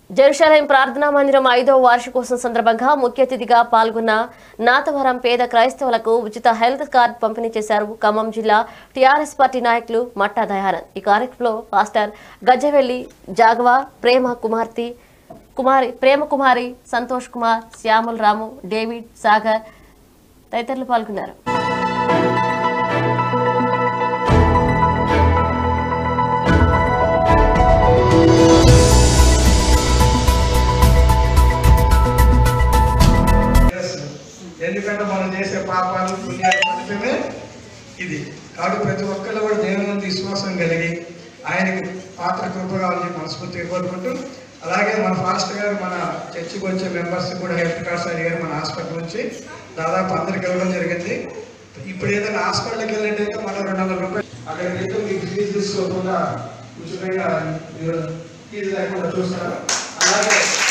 Jerusalem ప్రార్థనా మందిరం ఐదవ వార్షికోత్సవం సందర్భంగా ముఖ్య అతిథిగా పాల్గొన్న నాతవరం పేద క్రైస్తవులకు ఉచిత హెల్త్ కార్డ్ పంపిణీ చేశారు ఖమ్మం జిల్లా టీఆర్ఎస్ పార్టీ నాయకులు మట్టా దయానంద్ ఈ కార్యక్రమంలో పాస్టర్ గజ్జవెల్లి జాగవా ప్రేమ కుమార్తె కుమారి ప్రేమ కుమారి సంతోష్ కుమార్ శ్యాముల్ రాము డేవిడ్ సాగర్ తదితరులు పాల్గొన్నారు చేస్తాం. ఎందుకంటే మనం చేసే పాపాలు పుణ్యాలు ఫలితమే ఇది కాబట్టి ప్రతి ఒక్కళ్ళు కూడా దేవుని నుండి విశ్వాసం కలిగి ఆయనకి పాత్ర కృపగా ఉంది మనస్ఫూర్తిగా కోరుకుంటూ అలాగే మన ఫాస్టర్ గారు మన చర్చికి వచ్చే మెంబర్స్ కూడా హెల్త్ కార్డ్స్ అడిగారు మన హాస్పిటల్ నుంచి దాదాపు అందరికి ఇవ్వడం జరిగింది ఇప్పుడు ఏదైనా హాస్పిటల్కి వెళ్ళినట్టయితే మన రెండు వందల రూపాయలు అక్కడికి వెళ్తే మీకు ఫీజు తీసుకోకుండా ఉచితంగా మీరు ఫీజు లేకుండా చూస్తారు అలాగే